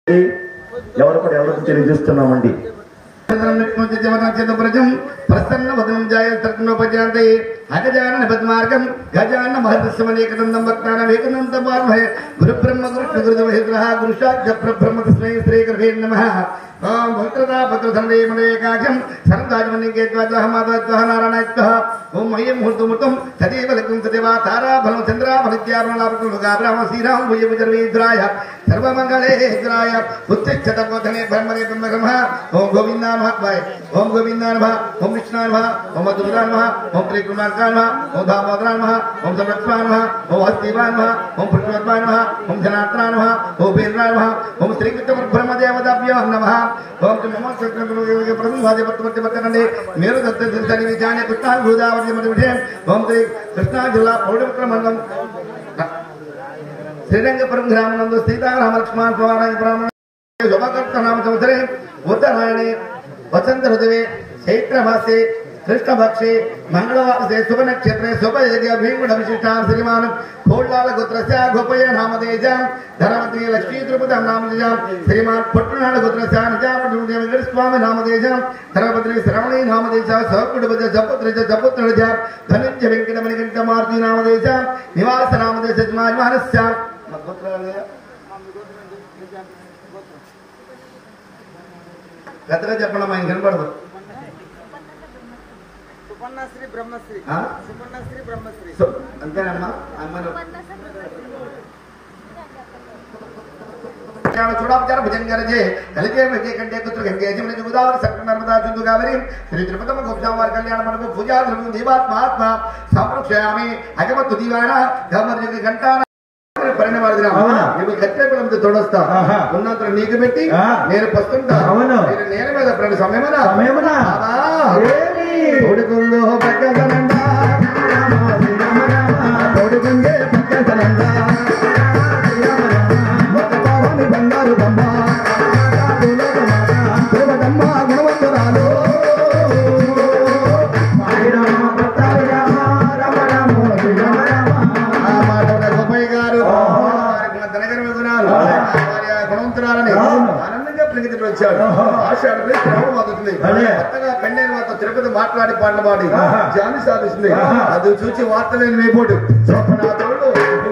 ఎవరు కూడా ఎవరికి తెలియజేస్తున్నామండి ప్రజం ప్రసన్న వదనం జాయ తర్కనోపజాంతే అగజాన పద్మార్గం గజాన మహర్షమనేకనందం వక్తానం ఏకనందం వార్మహే గురు బ్రహ్మ గురు గురు మహేంద్ర గురు సాక్ష బ్రహ్మ తస్మై శ్రీ గురువే నమః ఓం భద్రతా భద్ర ధన్వే మనయేకాక్షం సర్వదాజమనికేత్వాజహమాదత్వః నారాయణత్వః ఓం మయం ముహూర్తముతం సదేవ లగ్నం సదేవ తారాఫలం చంద్రాఫలత్యారణాపకులుగా బ్రహ్మ శ్రీరామ భుజ విజర్వేంద్రాయ సర్వమంగళే ఇంద్రాయ ఉత్తిష్టత బోధనే బ్రహ్మణే బ్రహ్మ బ్రహ్మ ఓం గోవిందా నమః బాయ్ ఓం గోవిందా నమః ఓం విష్ణు నమః ఓం మధురా నమః ఓం త్రికుమార్కా నమః ఓం దామోదరా నమః ఓం సమత్వా నమః ఓం హస్తివా నమః ఓం పుష్పద్వా నమః ఓం జనాత్రా నమః ఓం వీర్రా నమః ఓం శ్రీకృష్ణ బ్రహ్మదేవతాభ్యో నమః ఓం నమో సత్యం ప్రతిమత్తి మీరు దత్తని విచారణ కృష్ణా గోదావరి మధ్య విషయం ఓం శ్రీ కృష్ణా జిల్లా పౌడమిత్ర మండలం శ్రీరంగపురం గ్రామనందు సీతారామ లక్ష్మణ స్వామి బ్రాహ్మణ శుభకర్త నామ సంవత్సరే ఉత్తరాయణే వసంత ఋతువే చైత్రమాసే కృష్ణపక్షే మంగళవాసే శుభ నక్షత్రే శుభయజ్ఞ భీముడ విశిష్టాం శ్రీమానం కోళ్ళాల గోత్రస్య గోపయ నామదేజాం ధనవతి లక్ష్మీ తిరుపతి నామదేజాం శ్రీమాన్ పొట్టునాడ గోత్రస్య నిజామ వెంకట స్వామి నామదేజాం ధనపతి శ్రవణి నామదేశ సహకుడుపజ జపుత్రజ జపుత్రజ ధనుంజ వెంకట మణికంఠ మారుతి నామదేశ నివాస నామదేశ యజమానస్య పెద్దగా చెప్పడం ఆయన కనపడదు సుపర్ణశ్రీ బ్రహ్మశ్రీ ఆ? సుపర్ణశ్రీ బ్రహ్మశ్రీ సో, అంతేనమ్మా అమ్మను చూడాచార భుజంగరజే కలిగే విజయ కంటే కుత్ర గంగే జమున గోదావరి సర్వ నర్మదా సింధు కావరి శ్రీ తిరుపతమ్మ గోప్తావారి కళ్యాణ మండపం పూజా ద్రవ్యం దీవాత్మాత్మ సంరక్షయామి అగమత్తు దీవాన గమర్జకి గంటాన పరిణామాలు అవునా? మేము కట్టే పిల్లలతో తోడొస్తా ఆహా. ఉన్నంత నీకు పెట్టి ఆ. నేను పస్తుంటా అవును. నేను నేల మీద ప్రతి సమయమనా సమయమునా? బాబా. ఏమి? కొడుకుల్లో పక్కదనండా కొడుకుంగే పక్కదనండా ఒక పావని బంగారు బొమ్మ దేవతమ్మ గుణవంతురాలు ఆ మాట ఉన్న గోపయ్య గారు వారికి ఉన్న ధనగర్వ గుణాలు వారి ఆ గుణవంతురాలని అవును. ఆనందంగా ప్రగతికి వచ్చాడు ఆషాఢంలో శ్రావణ మాదుతుంది అదే. కొత్తగా పెళ్ళైన వారితో తిరుపతి మాట్లాడి పాటలు పాడి ఆహా. జాని సాధిస్తుంది ఆహా. అది చూసి వార్తలేని వేపోటు స్వప్నాథుడు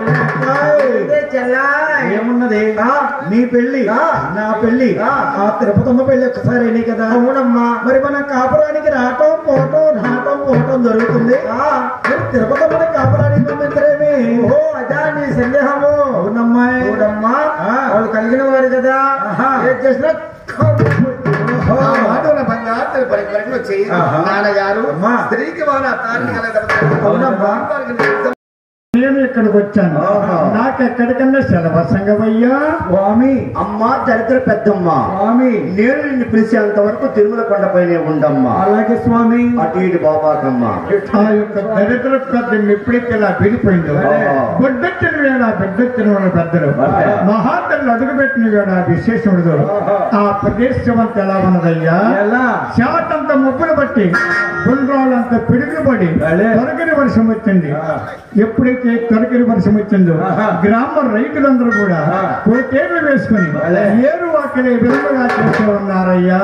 ఏమున్నది నీ పెళ్లి నా పెళ్లి ఆ తిరుపతమ్మ పెళ్లి ఒకసారి అయినాయి కదా అవునమ్మా మరి మన కాపురానికి రావటం పోవటం రావటం పోవటం జరుగుతుంది మరి తిరుపతమ్మని కాపురానికి పంపించరేమి ఓ అదా నీ సందేహము అవునమ్మా చూడమ్మా వాళ్ళు కలిగిన వారు కదా ఏం చేసినా ఆ మాట ఉన్న బంగారు పరి పరికి వచ్చి ఆహా. నాన్నగారు అమ్మా. స్త్రీకి వాన తారిని అవునమ్మా. నేను ఇక్కడికి వచ్చాను ఆహా. నాకు ఎక్కడికన్నా సెలవు సంగమయ్యా స్వామి అమ్మా చరిత్ర పెద్దమ్మ స్వామి నేను నిన్ను పిలిచేంత వరకు తిరుమల కొండపైనే ఉండమ్మా అలాగే స్వామి అటు ఇటు బాబాకమ్మ ఆ యొక్క దరిద్ర పెద్ద ఎప్పుడైతే ఇలా విడిపోయిందో ఆహా. గుడ్డెత్తిన వేళ బిడ్డెత్తిన వాళ్ళ పెద్దలు అంతే. మహాతల్లు అడుగుపెట్టిన వేళ విశేషముడు ఆ ప్రదేశం అంతా ఎలా ఉన్నదయ్యా శాతంత ముప్పులు బట్టి గుండ్రాలంత పిడుగులు పడి తొలగిరి వర్షం వచ్చింది ఎప్పుడైతే తొలగిరి వర్షం వచ్చిందో గ్రామ రైతులందరూ కూడా కోటేళ్లు వేసుకుని ఏరు అక్కడే విలువగా చేస్తూ ఉన్నారయ్యా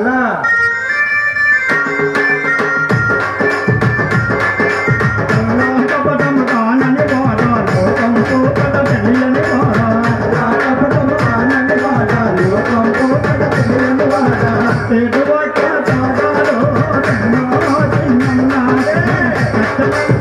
రాకపదము కానని వాడ, లోకంతో కథ తెలియని వాడ. రాకపదము కానని వాడ, లోకంతో కథ తెలియని వాడ. తెలువక తాగాలో, ఎన్నో చిన్ననాడే, కష్టపడి